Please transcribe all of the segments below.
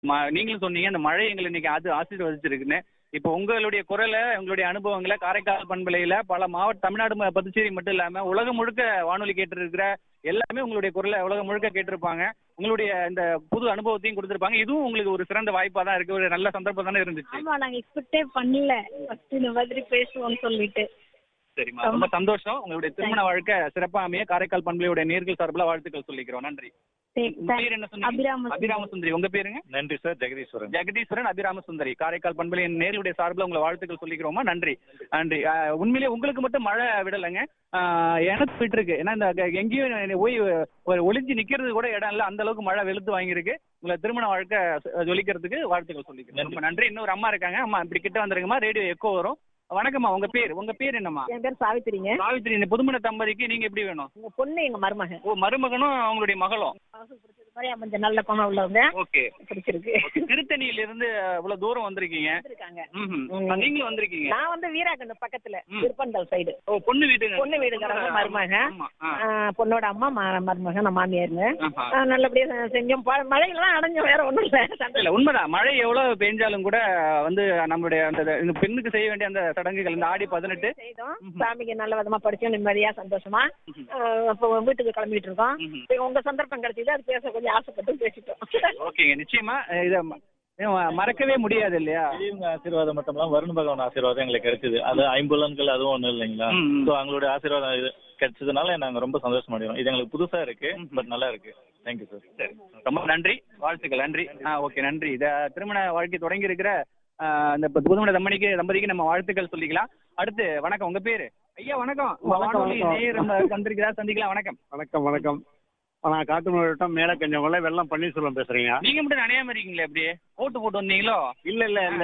ம- நீங்களும் சொன்னீங்க அந்த மழை எங்களை இன்னைக்கு அது ஆசீர்வதிச்சிருக்குன்னு இப்போ உங்களுடைய குரலை உங்களுடைய அனுபவங்களை காரைக்கால் பண்பலையில பல மாவட்ட தமிழ்நாடு ம- புதுச்சேரி மட்டும் இல்லாம உலகம் முழுக்க வானொலி கேட்டிருக்கிற எல்லாமே உங்களுடைய குரலை உலகம் முழுக்க கேட்டிருப்பாங்க உங்களுடைய இந்த புது அனுபவத்தையும் கொடுத்திருப்பாங்க இதுவும் உங்களுக்கு ஒரு சிறந்த வாய்ப்பா தான் இருக்கு ஒரு நல்ல சந்தர்ப்பம் தானே இருந்துச்சு ஆமா நாங்க எக்ஸ்பெக்டே பண்ணல ஃபர்ஸ்ட் இந்த மாதிரி பேசுவோம்னு சொல்லிட்டு சரிம்மா ரொம்ப சந்தோஷம் உங்களுடைய திருமண வாழ்க்கை சிறப்பா அமைய காரைக்கால் பண்பலையுடைய நேர்கள் சார்பில் வாழ்த்துக்கள் சொல்லிக்கிறோம் நன்றி சரி, உங்க பேர் என்ன சொன்னீங்க அபிராம அபிராம சுந்தரி உங்க பேருங்க நன்றி சார் ஜெகதீஸ்வரன் ஜெகதீஸ்வரன் அபிராம சுந்தரி காரைக்கால் பண்பலையின் நேர்களுடைய சார்பில் உங்களை வாழ்த்துக்கள் சொல்லிக்கிறோமா நன்றி நன்றி ஆஹ் உண்மையிலேயே உங்களுக்கு மட்டும் மழை விடலைங்க ஆஹ் எனக்கு போயிட்டு இருக்கு ஏன்னா இந்த க- எங்கேயும் போய் ஒரு ஒளிஞ்சு நிக்கிறது கூட இடம் இல்லை அந்த அளவுக்கு மழை வெளுத்து வாங்கியிருக்கு உங்களை திருமண வாழ்க்கை சொ- ஜொலிக்கிறதுக்கு வாழ்த்துக்கள் சொல்லிக்கிறேன் ரொம்ப நன்றி இன்னொரு அம்மா இருக்காங்க அம்மா இப்படி கிட்ட வந்துருங்கம்மா ரேடியோ எக்கோ வரும் வணக்கம்மா உங்க பேர் உங்க பேர் என்னம்மா என் பேர் சாவித்திரிங்க சாவித்திரி இந்த புதுமண தம்பதிக்கு நீங்க எப்படி வேணும் உங்க பொண்ணு எங்க மருமகன் ஓ மருமகனும் அவங்களுடைய மகளும் பிடிச்சது மாதிரி அமைஞ்ச நல்ல பணம் உள்ளவங்க ஓகே பிடிச்சிருக்கு திருத்தணியில இருந்து இவ்வளவு தூரம் வந்திருக்கீங்க இருக்காங்க ம்ஹும். ம். நீங்களும் வந்திருக்கீங்க நான் வந்து வீராகண்ட பக்கத்துல ம். திருப்பந்தல் சைடு ஓ பொண்ணு வீட்டுங்க பொண்ணு வீடுங்கிறவங்க மருமகன் ஆமா ஆ. ஆ, பொண்ணோட அம்மா ம- மருமகன் நான் மாமியாருங்க ஆஹா. ஆ, நல்லபடியா செ- செஞ்சோம் ப- மழையில தான் அடைஞ்சோம் வேற ஒண்ணும் இல்ல சண்டை இல்ல உண்மைதான் மழை எவ்வளவு பெஞ்சாலும் கூட வந்து நம்மளுடைய அந்த இந்த பெண்ணுக்கு செய்ய வேண்டிய அந்த சடங்குகள் இந்த ஆடி பதினெட்டு செய்தோம் ம்ஹும். சாமிக்கு நல்ல விதமா படிச்சோம் நிம்மதியா சந்தோஷமா ம்ஹும். ஆ, அப்போ வீட்டுக்கு கிளம்பிட்டு இருக்கோம் ம்ஹும். இப்ப உங்க சந்தர்ப்பம் கிடைச்சது அது பேச கொஞ்சம் ஆசைப்பட்டு பேசிட்டோம் ஓகேங்க நிச்சயமா இத ம- இத மறக்கவே முடியாது இல்லையா பெரியவங்க ஆசீர்வாதம் மட்டும் இல்லாம வருண பகவான் ஆசீர்வாதம் எங்களுக்கு கிடைச்சது அது ஐம்புலன்கள் அதுவும் ஒண்ணும் இல்லைங்களா ம், ம். ஸோ அவங்களுடைய ஆசீர்வாதம் இது கிடைச்சதுனால நாங்க ரொம்ப சந்தோஷம் அடைகிறோம் இது எங்களுக்கு புதுசா இருக்கு ம். பட் நல்லா இருக்கு தேங்க்யூ சார் சரி ரொம்ப நன்றி வாழ்த்துக்கள் நன்றி ஆ ஓகே நன்றி இத திருமண வாழ்க்கை தொடங்கி இருக்கிற ஆ, இந்த ப- புதுமண தம்பதிக்கு தம்பதிக்கு நம்ம வாழ்த்துக்கள் சொல்லிக்கலாம் அடுத்து வணக்கம் உங்க பேரு ஐயா வணக்கம் வணக்கம், வானொலி வணக்கம். நேயர் நம்ம வந்திருக்கிறா சந்திக்கலாம் வணக்கம் வணக்கம் வணக்கம் நான் காட்டு மாவட்டம் மேல கொஞ்சம் வெள்ளம் பன்னீர்செல்வம் பேசுறீங்க நீங்க மட்டும் நனையாம இருக்கீங்களே அப்படியே ஓட்டு போட்டு வந்தீங்களோ இல்ல இல்ல இல்ல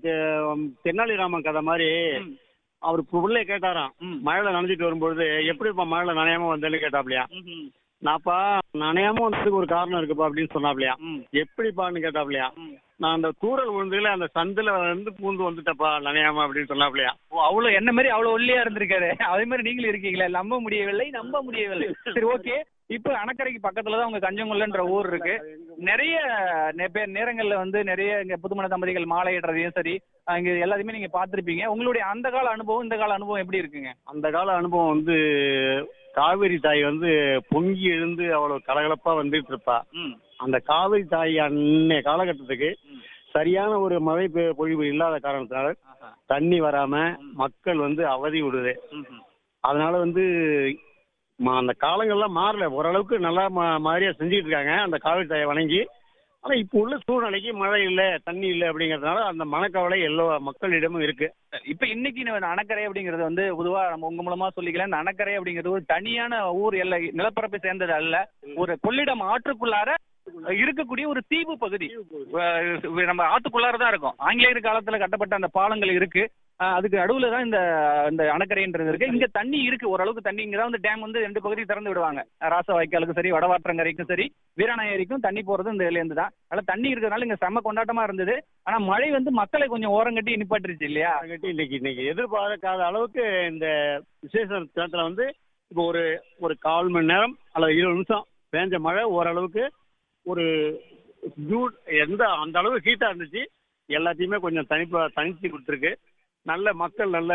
தெ- தெனாலிராமன் கதை மாதிரி ம். அவர் பிள்ளை கேட்டாராம் ம். மழையில நனைஞ்சிட்டு வரும்பொழுது எப்படிப்பா மழையில நனையாம வந்தேன்னு கேட்டாப்லையா ம்ஹும். நான்ப்பா நனையாம வந்ததுக்கு ஒரு காரணம் இருக்குப்பா அப்படின்னு சொன்னாப்லையா ம். எப்படிப்பான்னு கேட்டாப்லையா ம். நான் அந்த தூரல் விழுந்துல அந்த சந்துல வந்து பூந்து வந்துட்டப்பா நனையாம அப்படின்னு சொன்னாப்லையா ஓ அவ்வளவு என்ன மாதிரி அவ்வளவு ஒல்லியா இருந்திருக்காரு அதே மாதிரி நீங்களும் இருக்கீங்களா நம்ப முடியவில்லை நம்ப முடியவில்லை சரி ஓகே இப்போ அணக்கரைக்கு பக்கத்துல தான் உங்க கஞ்சங்குள்ளன்ற ஊர் இருக்கு நிறைய நெ- பேர் நேரங்கள்ல வந்து நிறைய இங்க புதுமண தம்பதிகள் மாலையிடுறதையும் சரி அங்க எல்லாத்தையுமே நீங்க பார்த்திருப்பீங்க உங்களுடைய அந்த கால அனுபவம் இந்த கால அனுபவம் எப்படி இருக்குங்க அந்த கால அனுபவம் வந்து காவிரி தாய் வந்து பொங்கி எழுந்து அவ்வளவு கலகலப்பா வந்துட்டு இருப்பா ம் அந்த காவிரி தாய் அன்னைய காலகட்டத்துக்கு ம். சரியான ஒரு மழை பெ- பொழிவு இல்லாத காரணத்தினால ஆஹா. தண்ணி வராம மக்கள் வந்து அவதி விடுது ம்ஹும். அதனால வந்து ம- அந்த காலங்கள்லாம் மாறல ஓரளவுக்கு நல்லா மா- மாதிரியா செஞ்சுட்டு இருக்காங்க அந்த காவிரி தாயை வணங்கி ஆனா இப்போ உள்ள சூழ்நிலைக்கு மழை இல்லை தண்ணி இல்லை அப்படிங்கறதுனால அந்த மனக்கவலை எல்லா மக்களிடமும் இருக்கு சரி, இப்ப இன்னைக்கு நம்ம அணக்கரை அப்படிங்கிறது வந்து பொதுவா நம்ம உங்க மூலமா சொல்லிக்கலாம் இந்த அணக்கரை அப்படிங்கிறது ஒரு தனியான ஊர் எல்லை நிலப்பரப்பை சேர்ந்தது அல்ல ஒரு கொள்ளிடம் ஆற்றுக்குள்ளார இருக்கக்கூடிய ஒரு தீவு பகுதி அஹ் நம்ம ஆத்துக்குள்ளார தான் இருக்கும் ஆங்கிலேயர் காலத்துல கட்டப்பட்ட அந்த பாலங்கள் இருக்கு அஹ் அதுக்கு நடுவுல தான் இந்த இந்த அணக்கரைன்றது இருக்கு இங்க தண்ணி இருக்கு ஓரளவுக்கு தண்ணி இங்க தான் வந்து டேம் வந்து ரெண்டு பகுதி திறந்து விடுவாங்க ராச வாய்க்காலுக்கும் சரி வடவாற்றங்கரைக்கும் சரி வீராணம் இருக்கும் தண்ணி போறது இந்த இதுல இருந்து தான் அதனால தண்ணி இருக்கிறதுனால இங்க செம்ம கொண்டாட்டமா இருந்தது ஆனா மழை வந்து மக்களை கொஞ்சம் ஓரம் கட்டி நிப்பாட்டுருச்சு இல்லையா கட்டி இன்னைக்கு இன்னைக்கு எதிர்பார்க்காத அளவுக்கு இந்த விசேஷ தினத்துல வந்து இப்போ ஒரு ஒரு கால் மணி நேரம் அல்லது இருபது நிமிஷம் பேஞ்ச மழை ஓரளவுக்கு ஒரு ஜூட் எந்த அந்த அளவு ஹீட்டா இருந்துச்சு எல்லாத்தையுமே கொஞ்சம் தனிப்பா தனிச்சு கொடுத்துருக்கு நல்ல மக்கள் நல்ல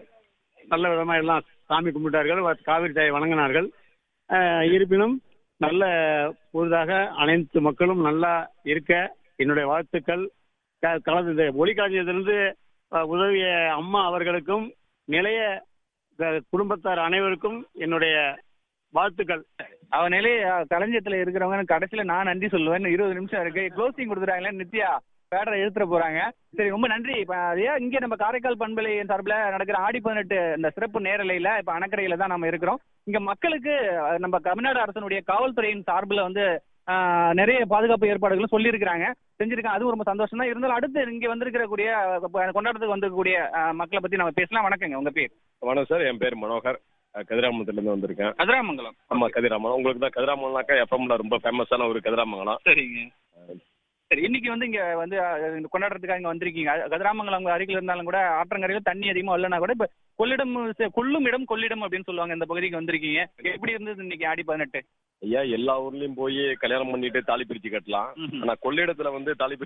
நல்ல விதமா எல்லாம் சாமி கும்பிட்டார்கள் வ- காவிரி தாயை வணங்கினார்கள் அஹ், இருப்பினும் நல்ல பொழுதாக அனைத்து மக்களும் நல்லா இருக்க என்னுடைய வாழ்த்துக்கள் க- கலந்து இந்த ஒளிக்காட்சியத்திலிருந்து அஹ், உதவிய அம்மா அவர்களுக்கும் நிலைய க- குடும்பத்தார் அனைவருக்கும் என்னுடைய வாழ்த்துக்கள் அவ நிலை களஞ்சியத்துல இருக்கிறவங்க கடைசியில நான் நன்றி சொல்லுவேன் இன்னும் இருபது நிமிஷம் இருக்கு க்ளோசிங் கொடுத்துட்டாங்களே நித்யா பேடரை எழுத்துற போறாங்க சரி ரொம்ப நன்றி இப்ப அதே இங்க நம்ம காரைக்கால் பண்பலை சார்பில் நடக்கிற ஆடி பதினெட்டு இந்த சிறப்பு நேரலையில இப்ப அணக்கரையில தான் நம்ம இருக்கிறோம் இங்க மக்களுக்கு அஹ், நம்ம தமிழ்நாடு அரசனுடைய காவல்துறையின் சார்பில் வந்து ஆஹ், நிறைய பாதுகாப்பு ஏற்பாடுகளும் சொல்லியிருக்கிறாங்க செஞ்சிருக்காங்க அதுவும் ரொம்ப சந்தோஷம் தான் இருந்தாலும் அடுத்து இங்க வந்திருக்கிற கூடிய அஹ், கொண்டாட்டத்துக்கு வந்திருக்கக்கூடிய அஹ், மக்களை பத்தி நம்ம பேசலாம் வணக்கங்க உங்க பேர் வணக்கம் சார் என் பேர் மனோகர் அஹ் கதிராமங்கலத்துலேருந்து வந்திருக்கேன் கதிராமங்கலம் ஆமாம் கதிராமங்கலம் உங்களுக்கு தான் கதிராமங்கலம்னாக்கா எஃப்எம்ல ரொம்ப ஃபேமஸான ஒரு கதிராமங்கலம் சரிங்க சரி இன்னைக்கு வந்து இங்க வந்து அஹ், இந்த கொண்டாடுறதுக்காக இங்க வந்திருக்கீங்க அ- கதிராமங்கலம் உங்க அருகில் இருந்தாலும் கூட ஆற்றங்கரையில தண்ணி அதிகமா இல்லைனா கூட இப்ப கொள்ளிடம் சே- கொள்ளும் இடம் கொள்ளிடம் அப்படின்னு சொல்லுவாங்க இந்த பகுதிக்கு வந்திருக்கீங்க எப்படி இருந்தது இன்னைக்கு ஆடி பதினெட்டு ஐயா எல்லா ஊர்லயும் போய் கல்யாணம் பண்ணிட்டு தாலி பிரிச்சு கட்டலாம் ம்ஹும். ஆனா கொள்ளிடத்துல வந்து தாலி பிரிச்சு